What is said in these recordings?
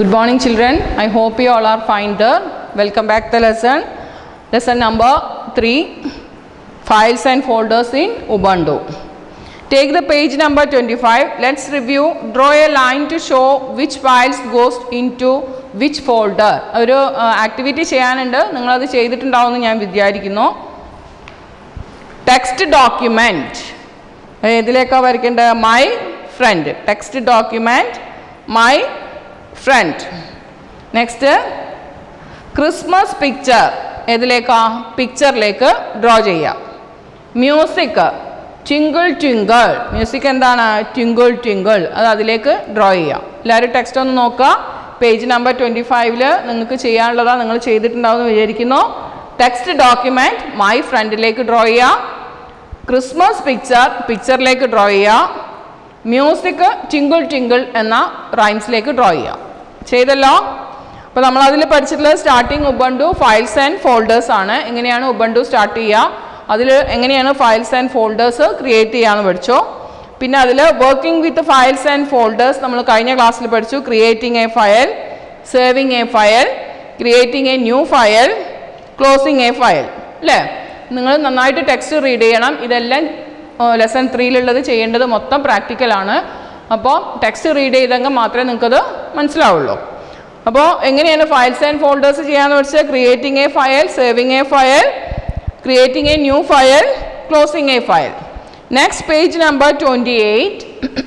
Good morning, children. I hope you all are fine there. Welcome back to the lesson. Lesson number 3 Files and folders in Ubuntu. Take the page number 25. Let's review. Draw a line to show which files goes into which folder. ഒരു activity ചെയ്യാനുണ്ട് നിങ്ങളത് ചെയ്തിട്ടുണ്ടാവുമെന്ന് ഞാൻ വിചാരിക്കുന്നു text document ഏതിലേക്കാണ് വരയ്ക്കേണ്ടത് my friend text document my friend next Christmas picture ഏതിലേക്കാ പിക്ചറിലേക്ക് ഡ്രോ ചെയ്യാം മ്യൂസിക് ട്വിങ്കിൾ ട്വിങ്കിൾ മ്യൂസിക് എന്താണ് ട്വിങ്കിൾ ട്വിങ്കിൾ അത് അതിലേക്ക് ഡ്രോ ചെയ്യാം എല്ലാവരും ടെക്സ്റ്റ് ഒന്ന് നോക്കുക പേജ് നമ്പർ ട്വൻറ്റി ഫൈവില് നിങ്ങൾക്ക് ചെയ്യാനുള്ളതാണ് നിങ്ങൾ ചെയ്തിട്ടുണ്ടാവുമെന്ന് വിചാരിക്കുന്നു ടെക്സ്റ്റ് ഡോക്യുമെൻറ്റ് മൈ ഫ്രണ്ടിലേക്ക് ഡ്രോ ചെയ്യാം ക്രിസ്മസ് പിക്ചർ പിക്ചറിലേക്ക് ഡ്രോ ചെയ്യുക മ്യൂസിക് ടിങ്കിൾ ടിങ്കിൾ എന്ന റൈംസിലേക്ക് ഡ്രോ ചെയ്യുക ചെയ്തല്ലോ അപ്പോൾ നമ്മൾ അതിൽ പഠിച്ചിട്ടുള്ളത് starting Ubuntu files and folders ആണ് എങ്ങനെയാണ് ഉബണ്ടു സ്റ്റാർട്ട് ചെയ്യുക അതിൽ എങ്ങനെയാണ് ഫയൽസ് ആൻഡ് ഫോൾഡേഴ്സ് ക്രിയേറ്റ് ചെയ്യാമെന്ന് പഠിച്ചോ പിന്നെ അതിൽ working with files and folders നമ്മൾ കഴിഞ്ഞ ക്ലാസ്സിൽ പഠിച്ചു creating a file saving a file creating a new file closing a file അല്ലേ നിങ്ങൾ നന്നായിട്ട് ടെക്സ്റ്റ് റീഡ് ചെയ്യണം ഇതെല്ലാം ലെസൺ ത്രീയിലുള്ളത് ചെയ്യേണ്ടത് മൊത്തം പ്രാക്ടിക്കലാണ് അപ്പോൾ ടെക്സ്റ്റ് റീഡ് ചെയ്തെങ്കിൽ മാത്രമേ നിങ്ങൾക്കത് മനസ്സിലാവുള്ളൂ അപ്പോൾ എങ്ങനെയാണ് ഫയൽസ് ആൻഡ് ഫോൾഡേഴ്സ് ചെയ്യാന്ന് വെച്ചാൽ creating a file saving a file creating a new file closing a file next page number twenty eight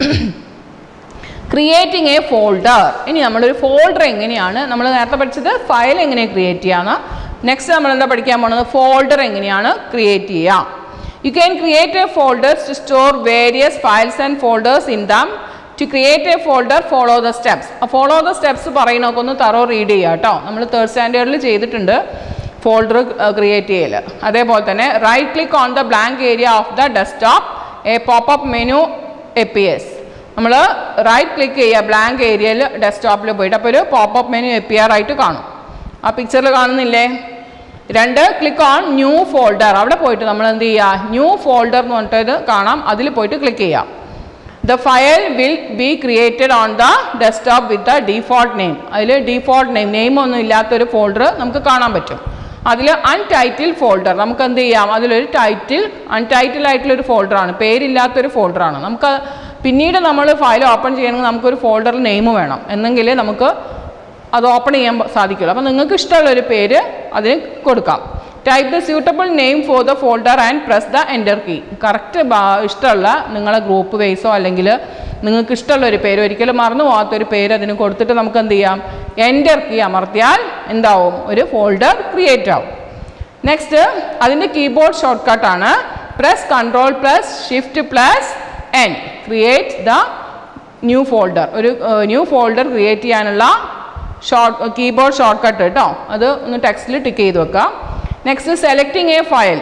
creating a folder ഇനി നമ്മളൊരു ഫോൾഡർ എങ്ങനെയാണ് നമ്മൾ നേരത്തെ പഠിച്ചത് ഫയൽ എങ്ങനെ ക്രിയേറ്റ് ചെയ്യാന്ന് നെക്സ്റ്റ് നമ്മൾ എന്താ പഠിക്കാൻ പോണത് ഫോൾഡർ എങ്ങനെയാണ് ക്രിയേറ്റ് ചെയ്യുക you can create a folders to store various files and folders in them to create a folder follow the steps follow the steps പറയുന്നതൊക്കെ ഒന്ന് തറോ റീഡ് ചെയ്യുക കേട്ടോ നമ്മൾ തേർഡ് സ്റ്റാൻഡേർഡിൽ ചെയ്തിട്ടുണ്ട് ഫോൾഡർ ക്രിയേറ്റ് ചെയ്യൽ അതേപോലെ തന്നെ right click on the blank area of the desktop a popup menu appears നമ്മൾ റൈറ്റ് ക്ലിക്ക് ചെയ്യുക ബ്ലാങ്ക് ഏരിയയിൽ ഡെസ്ക്ടോപ്പിൽ പോയിട്ട് അപ്പോൾ ഒരു പോപ്പപ്പ് മെനു എപ്പിയർ ആയിട്ട് കാണും ആ പിക്ചറിൽ കാണുന്നില്ലേ രണ്ട് ക്ലിക്ക് ഓൺ ന്യൂ ഫോൾഡർ അവിടെ പോയിട്ട് നമ്മൾ എന്ത് ചെയ്യുക ന്യൂ ഫോൾഡർ എന്ന് പറഞ്ഞിട്ട് കാണാം അതിൽ പോയിട്ട് ക്ലിക്ക് ചെയ്യാം the file will be created on the desktop with the default name അതിൽ ഡീഫോൾട്ട് നെയിം നെയിം ഒന്നും ഇല്ലാത്തൊരു ഫോൾഡർ നമുക്ക് കാണാൻ പറ്റും അതിൽ അൺടൈറ്റിൽ ഫോൾഡർ നമുക്ക് എന്ത് ചെയ്യാം അതിലൊരു ടൈറ്റിൽ അൺടൈറ്റിൽ ആയിട്ടുള്ള ഒരു ഫോൾഡറാണ് പേരില്ലാത്തൊരു ഫോൾഡറാണ് നമുക്ക് പിന്നീട് നമ്മൾ ഫയൽ ഓപ്പൺ ചെയ്യണമെങ്കിൽ നമുക്കൊരു ഫോൾഡറിൽ നെയിം വേണം എന്നെങ്കിലേ നമുക്ക് അത് ഓപ്പൺ ചെയ്യാൻ സാധിക്കുള്ളൂ അപ്പോൾ നിങ്ങൾക്ക് ഇഷ്ടമുള്ള ഒരു പേര് അതിന് കൊടുക്കാം type the suitable name for the folder and press the enter key correct ഇഷ്ടമുള്ള നിങ്ങളെ ഗ്രൂപ്പ് ബേസോ അല്ലെങ്കിൽ നിങ്ങൾക്ക് ഇഷ്ടമുള്ള ഒരു പേര് ഒരിക്കലും മറന്നു പോകാത്തൊരു പേര് അതിന് കൊടുത്തിട്ട് നമുക്ക് എന്ത് ചെയ്യാം എൻ്റർ കീ അമർത്തിയാൽ എന്താവും ഒരു ഫോൾഡർ ക്രിയേറ്റ് ആവും നെക്സ്റ്റ് അതിൻ്റെ കീബോർഡ് ഷോർട്ട് കട്ടാണ് press control plus shift plus N create the new folder ഒരു ന്യൂ ഫോൾഡർ ക്രിയേറ്റ് ചെയ്യാനുള്ള ഷോർട്ട് കീബോർഡ് ഷോർട്ട് കട്ട് കേട്ടോ അത് ഒന്ന് ടെക്സ്റ്റിൽ ടിക്ക് ചെയ്ത് വെക്കാം next selecting a file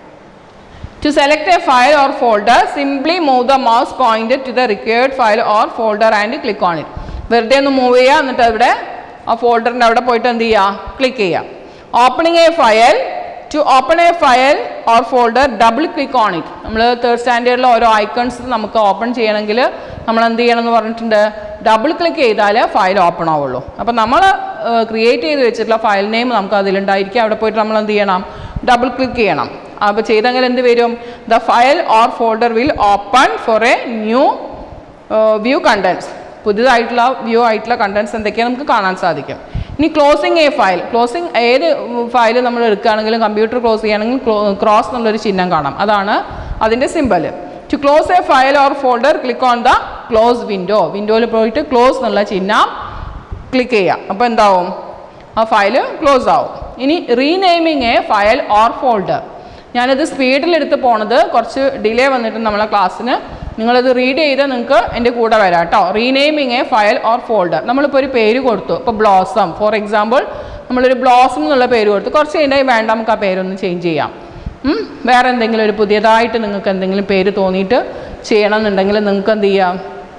to select a file or folder simply move the mouse point to the required file or folder and click on it വെറുതെ ഒന്ന് move ചെയ്യുക എന്നിട്ട് അവിടെ ആ ഫോൾഡറിൻ്റെ അവിടെ പോയിട്ട് എന്ത് ചെയ്യുക ക്ലിക്ക് ചെയ്യുക opening a file to open a file or folder double click on it നമ്മൾ തേർഡ് സ്റ്റാൻഡേർഡിൽ ഓരോ ഐക്കൺസ് നമുക്ക് ഓപ്പൺ ചെയ്യണമെങ്കിൽ നമ്മൾ എന്ത് ചെയ്യണം എന്ന് പറഞ്ഞിട്ടുണ്ട് ഡബിൾ ക്ലിക്ക് ചെയ്താൽ ഫയൽ ഓപ്പൺ ആവുള്ളൂ അപ്പോൾ നമ്മൾ ക്രിയേറ്റ് ചെയ്ത് വെച്ചിട്ടുള്ള ഫയൽ നെയിം നമുക്ക് അതിലുണ്ടായിരിക്കും അവിടെ പോയിട്ട് നമ്മൾ എന്ത് ചെയ്യണം ഡബിൾ ക്ലിക്ക് ചെയ്യണം അപ്പോൾ ചെയ്തെങ്കിൽ എന്ത് വരും the file or folder will open for a new view contents പുതിയതായിട്ടുള്ള വ്യൂ ആയിട്ടുള്ള കണ്ടൻസ് എന്തൊക്കെയാണ് നമുക്ക് കാണാൻ സാധിക്കും ഇനി ക്ലോസിങ് എ ഫയൽ ക്ലോസിങ് ഏത് ഫയൽ നമ്മൾ എടുക്കുകയാണെങ്കിലും കമ്പ്യൂട്ടർ ക്ലോസ് ചെയ്യുകയാണെങ്കിൽ ക്രോസ് എന്നുള്ളൊരു ചിഹ്നം കാണാം അതാണ് അതിൻ്റെ symbol to close a file or folder click on the close window വിൻഡോയിൽ പോയിട്ട് ക്ലോസ് എന്നുള്ള ചിഹ്നം ക്ലിക്ക് ചെയ്യാം അപ്പോൾ എന്താവും ആ ഫയൽ ക്ലോസ് ആവും ഇനി renaming a file or folder ഞാനിത് സ്പീഡിലെടുത്ത് പോണത് കുറച്ച് ഡിലേ വന്നിട്ട് നമ്മളെ ക്ലാസ്സിന് നിങ്ങളത് റീഡ് ചെയ്ത് നിങ്ങൾക്ക് എൻ്റെ കൂടെ വരാം കേട്ടോ renaming a file or folder നമ്മളിപ്പോൾ ഒരു പേര് കൊടുത്തു ഇപ്പോൾ ബ്ലോസം ഫോർ എക്സാമ്പിൾ നമ്മളൊരു ബ്ലോസം എന്നുള്ള പേര് കൊടുത്തു കുറച്ച് കഴിഞ്ഞാൽ വേണ്ട നമുക്ക് ആ പേരൊന്ന് ചേഞ്ച് ചെയ്യാം വേറെ എന്തെങ്കിലും ഒരു പുതിയതായിട്ട് നിങ്ങൾക്ക് എന്തെങ്കിലും പേര് തോന്നിയിട്ട് ചെയ്യണം എന്നുണ്ടെങ്കിൽ നിങ്ങൾക്ക് എന്ത് ചെയ്യാം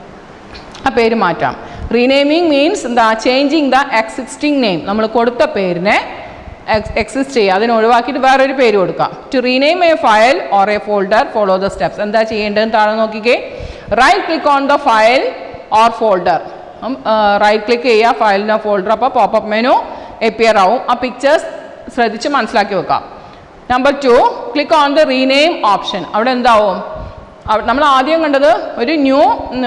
ആ പേര് മാറ്റാം റീനെയിമിങ് മീൻസ് എന്താ ചേഞ്ചിങ് ദ എക്സിസ്റ്റിംഗ് നെയിം നമ്മൾ കൊടുത്ത പേരിനെ എക്സിസ്റ്റ് ചെയ്യുക അതിനെ ഒഴിവാക്കിയിട്ട് വേറൊരു പേര് കൊടുക്കാം to rename a file or a folder follow the steps എന്താ ചെയ്യേണ്ടതെന്ന് താഴെ നോക്കിക്കേ right click on the file or folder right click ചെയ്യുക ഫയലിൻ്റെ ഫോൾഡർ അപ്പോൾ പോപ്പപ്പ് മെനു എപ്പിയർ ആവും ആ പിക്ചേഴ്സ് ശ്രദ്ധിച്ച് മനസ്സിലാക്കി വെക്കാം number two click on the rename option അവിടെ എന്താവും അവ- നമ്മൾ ആദ്യം കണ്ടത് ഒരു ന്യൂ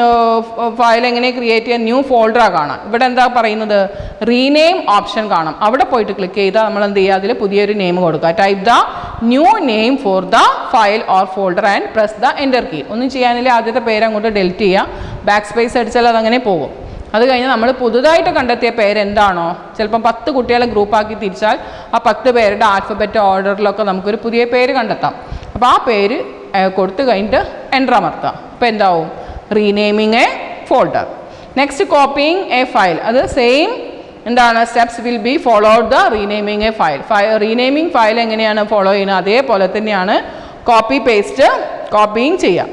ഫയൽ എങ്ങനെ ക്രിയേറ്റ് ചെയ്യാൻ ന്യൂ ഫോൾഡറാണ് കാണാം ഇവിടെ എന്താ പറയുന്നത് റീനെയിം ഓപ്ഷൻ കാണാം അവിടെ പോയിട്ട് ക്ലിക്ക് ചെയ്താൽ നമ്മൾ എന്ത് ചെയ്യുക അതിൽ പുതിയൊരു നെയിം കൊടുക്കുക type the new name for the file or folder and press the enter key ഒന്നും ചെയ്യാനില്ല ആദ്യത്തെ പേര് അങ്ങോട്ട് ഡെലിറ്റ് ചെയ്യുക ബാക്ക് സ്പേസ് അടിച്ചാൽ അതങ്ങനെ പോകും അത് കഴിഞ്ഞ് നമ്മൾ പുതുതായിട്ട് കണ്ടെത്തിയ പേര് എന്താണോ ചിലപ്പം പത്ത് കുട്ടികളെ ഗ്രൂപ്പാക്കി തിരിച്ചാൽ ആ പത്ത് പേരുടെ ആൽഫബറ്റ് ഓർഡറിലൊക്കെ നമുക്കൊരു പുതിയ പേര് കണ്ടെത്താം അപ്പോൾ ആ പേര് ഏർ, കൊടുത്തു കഴിഞ്ഞിട്ട് എൻ്റർ അമർത്താം അപ്പോൾ എന്താവും renaming a folder next copying a file അത് സെയിം എന്താണ് steps will be followed the renaming a file renaming file എങ്ങനെയാണ് ഫോളോ ചെയ്യുന്നത് അതേപോലെ തന്നെയാണ് കോപ്പി പേസ്റ്റ് കോപ്പിയിങ് ചെയ്യുക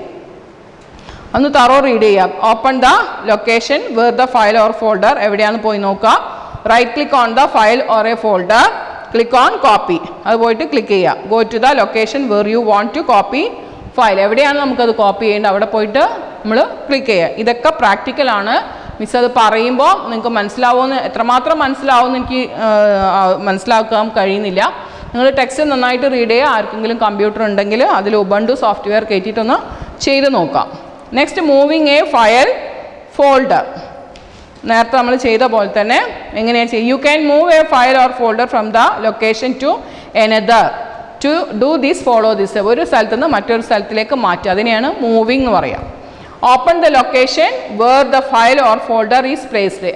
ഒന്ന് തറോ റീഡ് ചെയ്യാം open the location where the file or folder എവിടെയാണെന്ന് പോയി നോക്കുക right click on the file or a folder click on copy അത് പോയിട്ട് ക്ലിക്ക് ചെയ്യുക go to the location where you want to copy file എവിടെയാണ് നമുക്കത് copy ചെയ്യേണ്ടത് അവിടെ പോയിട്ട് നമ്മൾ ക്ലിക്ക് ചെയ്യുക ഇതൊക്കെ പ്രാക്ടിക്കലാണ് മിസ് അത് പറയുമ്പോൾ നിങ്ങൾക്ക് മനസ്സിലാവുമെന്ന് എത്രമാത്രം മനസ്സിലാവുമെന്ന് എനിക്ക് ആ, മനസ്സിലാക്കാൻ കഴിയുന്നില്ല നിങ്ങൾ ടെക്സ്റ്റ് നന്നായിട്ട് റീഡ് ചെയ്യുക ആർക്കെങ്കിലും കമ്പ്യൂട്ടർ ഉണ്ടെങ്കിൽ അതിൽ ഉബണ്ടു സോഫ്റ്റ്വെയർ കയറ്റിയിട്ടൊന്ന് ചെയ്ത് നോക്കാം next moving a file folder നേരത്തെ നമ്മൾ ചെയ്ത പോലെ തന്നെ എങ്ങനെയാണ് ചെയ്യുക you can move a file or folder from the location to another to do this follow this ഒരു സ്ഥലത്ത് നിന്ന് മറ്റൊരു സ്ഥലത്തിലേക്ക് മാറ്റുക അതിനെയാണ് മൂവിങ് എന്ന് പറയാം open the location where the file or folder is placed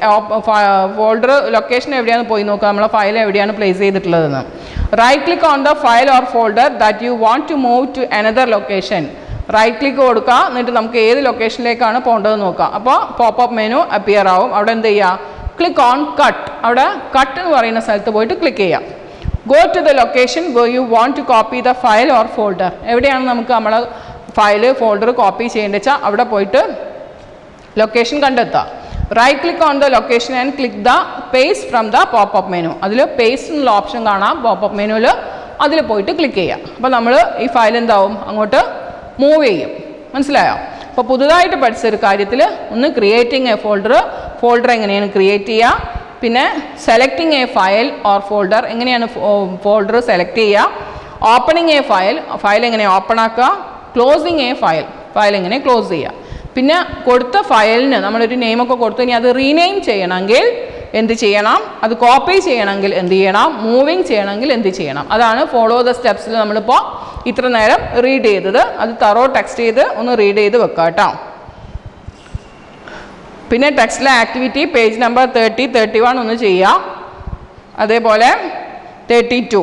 folder location എവിടെയാണ് പോയി നോക്കുക നമ്മളെ ഫയൽ എവിടെയാണ് പ്ലേസ് ചെയ്തിട്ടുള്ളതെന്ന് right click on the file or folder that you want to move to another location right click കൊടുക്കുക എന്നിട്ട് നമുക്ക് ഏത് ലൊക്കേഷനിലേക്കാണ് പോകേണ്ടത് നോക്കാം അപ്പോൾ പോപ്പപ്പ് മെനു അപ്പിയർ ആവും അവിടെ എന്ത് ചെയ്യുക ക്ലിക്ക് ഓൺ കട്ട് അവിടെ കട്ട് എന്ന് പറയുന്ന സ്ഥലത്ത് പോയിട്ട് ക്ലിക്ക് ചെയ്യാം go to the location where you want to copy the file or folder എവിടെയാണ് നമുക്ക് നമ്മളെ ഫയൽ ഫോൾഡർ കോപ്പി ചെയ്യേണ്ടത് വെച്ചാൽ അവിടെ പോയിട്ട് ലൊക്കേഷൻ കണ്ടെത്തുക right click on the location and click the paste from the popup menu അതിൽ പേസ്റ്റ് എന്നുള്ള ഓപ്ഷൻ കാണാം പോപ്പപ്പ് മെനുവിൽ അതിൽ പോയിട്ട് ക്ലിക്ക് ചെയ്യാം അപ്പോൾ നമ്മൾ ഈ ഫയൽ എന്താവും അങ്ങോട്ട് മൂവ് ചെയ്യും മനസ്സിലായോ അപ്പോൾ പുതുതായിട്ട് പഠിച്ച ഒരു കാര്യത്തിൽ ഒന്ന് ക്രിയേറ്റിംഗ് എ ഫോൾഡർ ഫോൾഡർ എങ്ങനെയാണ് ക്രിയേറ്റ് ചെയ്യുക പിന്നെ selecting a file or folder എങ്ങനെയാണ് ഫോൾഡർ സെലക്ട് ചെയ്യുക ഓപ്പണിംഗ് എ ഫയൽ ഫയൽ എങ്ങനെ ഓപ്പൺ ആക്കുക ക്ലോസിങ് എ ഫയൽ ഫയൽ എങ്ങനെ ക്ലോസ് ചെയ്യുക പിന്നെ കൊടുത്ത ഫയലിന് നമ്മളൊരു നെയിമൊക്കെ കൊടുത്തു ഇനി അത് റീനെയിം ചെയ്യണമെങ്കിൽ എന്ത് ചെയ്യണം അത് കോപ്പി ചെയ്യണമെങ്കിൽ എന്ത് ചെയ്യണം മൂവിങ് ചെയ്യണമെങ്കിൽ എന്ത് ചെയ്യണം അതാണ് ഫോളോ ദ സ്റ്റെപ്സിൽ നമ്മളിപ്പോൾ ഇത്ര നേരം റീഡ് ചെയ്തത് അത് തറോ ടെക്സ്റ്റ് ചെയ്ത് ഒന്ന് റീഡ് ചെയ്ത് വെക്കാം കേട്ടോ പിന്നെ ടെക്സ്റ്റിലെ activity page number thirty thirty one ഒന്ന് ചെയ്യാം അതേപോലെ തേർട്ടി ടു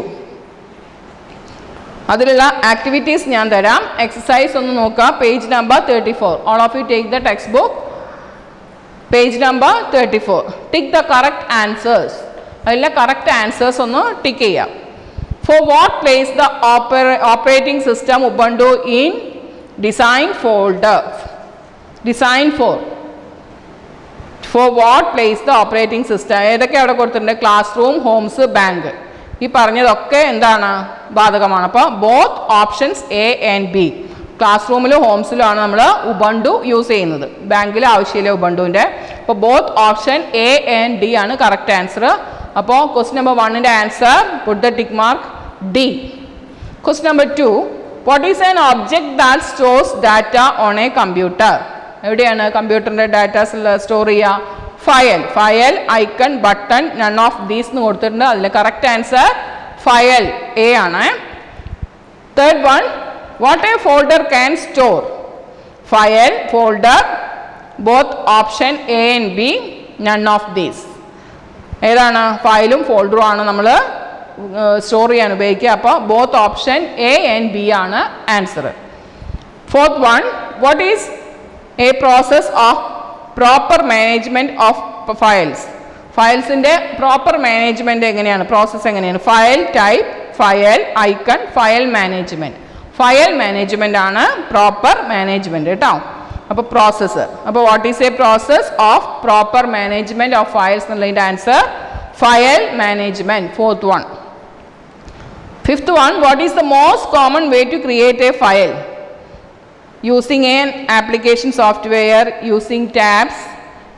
അതിലുള്ള ആക്ടിവിറ്റീസ് ഞാൻ തരാം എക്സസൈസ് ഒന്ന് നോക്കാം page number thirty four all of you take the textbook page number thirty four tick the correct answers അതിലെ കറക്റ്റ് ആൻസേഴ്സ് ഒന്ന് ടിക്ക് ചെയ്യാം for what place the operating system Ubuntu in design folder design for for what place the operating system ഏതൊക്കെ അവിടെ കൊടുത്തിട്ടുണ്ട് class room Holmes bank ഈ പറഞ്ഞതൊക്കെ എന്താണ് ബാധകമാണ് അപ്പോൾ both options A and B class റൂമിലും ഹോംസിലുമാണ് നമ്മൾ ഉബണ്ടു യൂസ് ചെയ്യുന്നത് ബാങ്കിൽ ആവശ്യമില്ല ഉബണ്ടുവിൻ്റെ അപ്പോൾ both option A and D ആണ് കറക്റ്റ് ആൻസർ അപ്പോൾ ക്വസ്റ്റ്യൻ നമ്പർ വണ്ണിൻ്റെ answer put the tick mark D question number two what is an object that stores data on a computer എവിടെയാണ് കമ്പ്യൂട്ടറിൻ്റെ ഡാറ്റാസ് സ്റ്റോർ ചെയ്യുക file file icon button none of these എന്ന് കൊടുത്തിട്ടുണ്ട് അതിൽ correct answer file A ആണ് third one what a folder can store file folder both option A and B none of these ഏതാണ് ഫയലും ഫോൾഡറും ആണ് നമ്മൾ സ്റ്റോർ ചെയ്യാൻ ഉപയോഗിക്കുക അപ്പോൾ both option A and B ആണ് answer fourth one what is a process of proper management of files ഫയൽസിൻ്റെ പ്രോപ്പർ മാനേജ്മെൻറ്റ് എങ്ങനെയാണ് പ്രോസസ്സ് എങ്ങനെയാണ് file type file icon file management file management ആണ് പ്രോപ്പർ മാനേജ്മെൻറ്റ് കേട്ടോ അപ്പോൾ പ്രോസസ്സ് അപ്പോൾ what is a process of proper management of files എന്നുള്ളതിൻ്റെ answer file management fourth one fifth one what is the most common way to create a file using an application software, using tabs,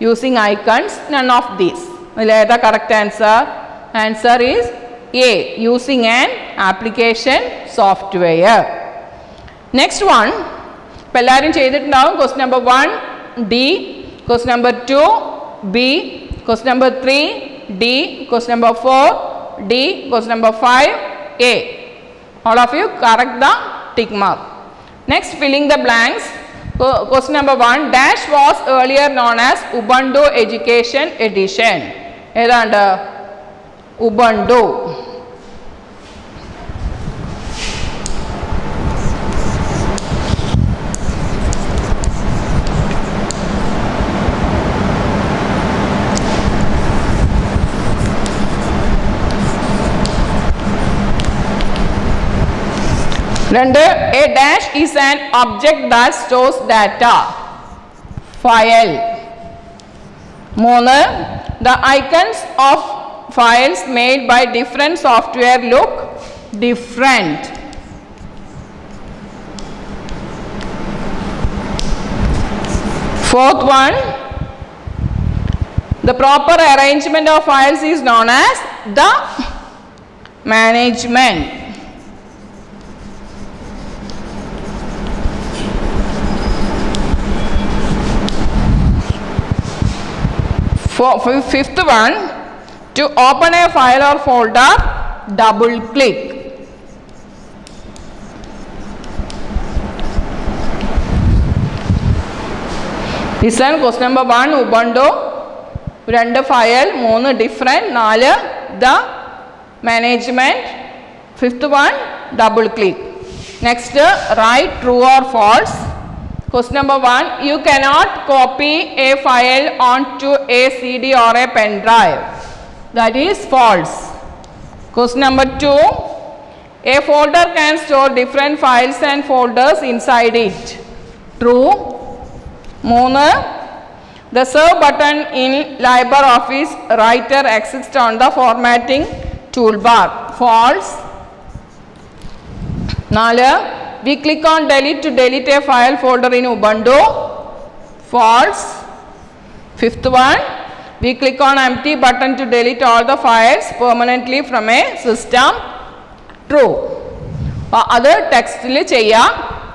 using icons none of these അതിലേതാ correct answer answer is A using an application software next one ഇപ്പം എല്ലാവരും ചെയ്തിട്ടുണ്ടാവും quest number one D quest number two B quest number three D quest number four D quest number five A all of you correct the tick mark next filling the blanks Qu- question number 1 dash was earlier known as ubuntu education edition ഏതാണ്ട് ubuntu രണ്ട് A dash is an object that stores data file മൂന്ന് the icons of files made by different software look different fourth one the proper arrangement of files is known as the management For, for fifth one, to open a file or folder, double click. Listen, question number one, Ubuntu. രണ്ട് file മൂന്ന് different നാല് the management fifth one double click next right true or false Question number one, you cannot copy a file onto a CD or a pen drive. That is false. Question number two, a folder can store different files and folders inside it. True. മൂന്ന് The serve button in LibreOffice Writer exists on the formatting toolbar. False. നാല് we click on delete to delete a file folder in Ubuntu. False. Fifth one, we click on empty button to delete all the files permanently from a system. True. അ- അത് ടെക്സ്റ്റിൽ ചെയ്യാം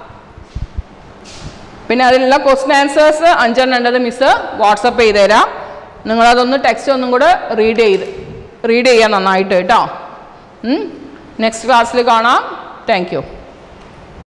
പിന്നെ അതിനുള്ള question answers അഞ്ചെണ്ണം ഉണ്ടത് miss WhatsApp ചെയ്ത് തരാം നിങ്ങളതൊന്ന് ടെക്സ്റ്റ് ഒന്നും കൂടെ റീഡ് ചെയ്ത് റീഡ് ചെയ്യാൻ നന്നായിട്ട് കേട്ടോ നെക്സ്റ്റ് ക്ലാസ്സിൽ കാണാം താങ്ക് യു